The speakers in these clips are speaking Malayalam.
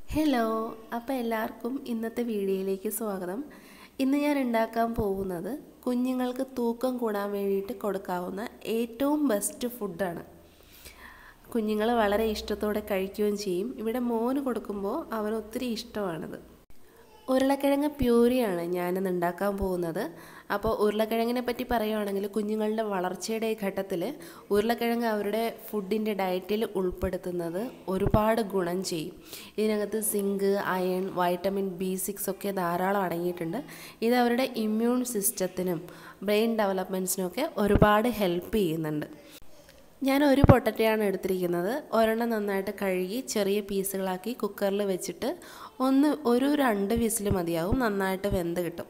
ഹലോ അപ്പോൾ എല്ലാവർക്കും ഇന്നത്തെ വീഡിയോയിലേക്ക് സ്വാഗതം ഇന്ന് ഞാൻ ഉണ്ടാക്കാൻ പോകുന്നത് കുഞ്ഞുങ്ങൾക്ക് തൂക്കം കൂടാൻ വേണ്ടിയിട്ട് കൊടുക്കാവുന്ന ഏറ്റവും ബെസ്റ്റ് ഫുഡാണ് കുഞ്ഞുങ്ങൾ വളരെ ഇഷ്ടത്തോടെ കഴിക്കുകയും ചെയ്യും ഇവിടെ മോന് കൊടുക്കുമ്പോൾ അവന് ഒത്തിരി ഇഷ്ടമാണിത് ഉരുളക്കിഴങ്ങ് പ്യൂരിയാണ് ഞാനിന്ന് ഉണ്ടാക്കാൻ പോകുന്നത് അപ്പോൾ ഉരുളക്കിഴങ്ങിനെ പറ്റി പറയുകയാണെങ്കിൽ കുഞ്ഞുങ്ങളുടെ വളർച്ചയുടെ ഈ ഘട്ടത്തിൽ ഉരുളക്കിഴങ്ങ് അവരുടെ ഫുഡിൻ്റെ ഡയറ്റിൽ ഉൾപ്പെടുത്തുന്നത് ഒരുപാട് ഗുണം ചെയ്യും ഇതിനകത്ത് zinc iron vitamin B six ഒക്കെ ധാരാളം അടങ്ങിയിട്ടുണ്ട് ഇത് അവരുടെ ഇമ്മ്യൂൺ സിസ്റ്റത്തിനും ബ്രെയിൻ ഡെവലപ്മെൻറ്റ്സിനൊക്കെ ഒരുപാട് ഹെൽപ്പ് ചെയ്യുന്നുണ്ട് ഞാൻ ഒരു പൊട്ടറ്റയാണ് എടുത്തിരിക്കുന്നത് ഒരെണ്ണം നന്നായിട്ട് കഴുകി ചെറിയ പീസുകളാക്കി കുക്കറിൽ വെച്ചിട്ട് ഒന്ന് ഒരു രണ്ട് വിസിൽ മതിയാവും നന്നായിട്ട് വെന്ത് കിട്ടും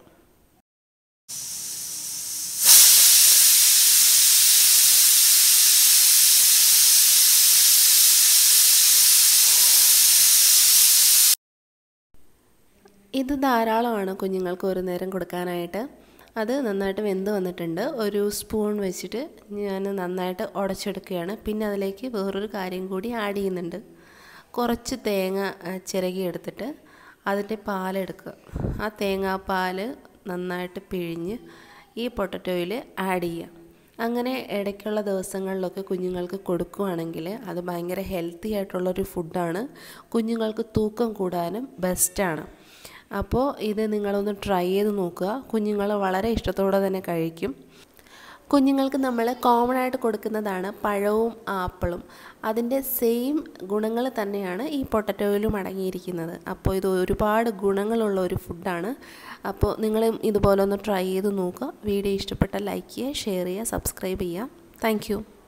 ഇത് ധാരാളമാണ് കുഞ്ഞുങ്ങൾക്ക് ഒരു നേരം കൊടുക്കാനായിട്ട് അത് നന്നായിട്ട് വെന്ത് വന്നിട്ടുണ്ട് ഒരു സ്പൂൺ വെച്ചിട്ട് ഞാൻ നന്നായിട്ട് ഉടച്ചെടുക്കുകയാണ് പിന്നെ അതിലേക്ക് വേറൊരു കാര്യം കൂടി ആഡ് ചെയ്യുന്നുണ്ട് കുറച്ച് തേങ്ങ ചിരകി എടുത്തിട്ട് അതിൻ്റെ പാലെടുക്കുക ആ തേങ്ങാപ്പാൽ നന്നായിട്ട് പിഴിഞ്ഞ് ഈ പൊട്ടറ്റോയിൽ ആഡ് ചെയ്യുക അങ്ങനെ ഇടയ്ക്കുള്ള ദിവസങ്ങളിലൊക്കെ കുഞ്ഞുങ്ങൾക്ക് കൊടുക്കുകയാണെങ്കിൽ അത് ഭയങ്കര ഹെൽത്തി ആയിട്ടുള്ളൊരു ഫുഡാണ് കുഞ്ഞുങ്ങൾക്ക് തൂക്കം കൂടാനും ബെസ്റ്റാണ് അപ്പോൾ ഇത് നിങ്ങളൊന്ന് ട്രൈ ചെയ്ത് നോക്കുക കുഞ്ഞുങ്ങൾ വളരെ ഇഷ്ടത്തോടെ തന്നെ കഴിക്കും കുഞ്ഞുങ്ങൾക്ക് നമ്മൾ കോമൺ ആയിട്ട് കൊടുക്കുന്നതാണ് പഴവും ആപ്പിളും അതിൻ്റെ സെയിം ഗുണങ്ങൾ തന്നെയാണ് ഈ പൊട്ടറ്റോയിലും അടങ്ങിയിരിക്കുന്നത് അപ്പോൾ ഇത് ഒരുപാട് ഗുണങ്ങളുള്ള ഒരു ഫുഡാണ് അപ്പോൾ നിങ്ങളും ഇതുപോലെ ഒന്ന് ട്രൈ ചെയ്ത് നോക്കുക വീഡിയോ ഇഷ്ടപ്പെട്ടാൽ ലൈക്ക് ചെയ്യുക ഷെയർ ചെയ്യുക സബ്സ്ക്രൈബ് ചെയ്യുക താങ്ക്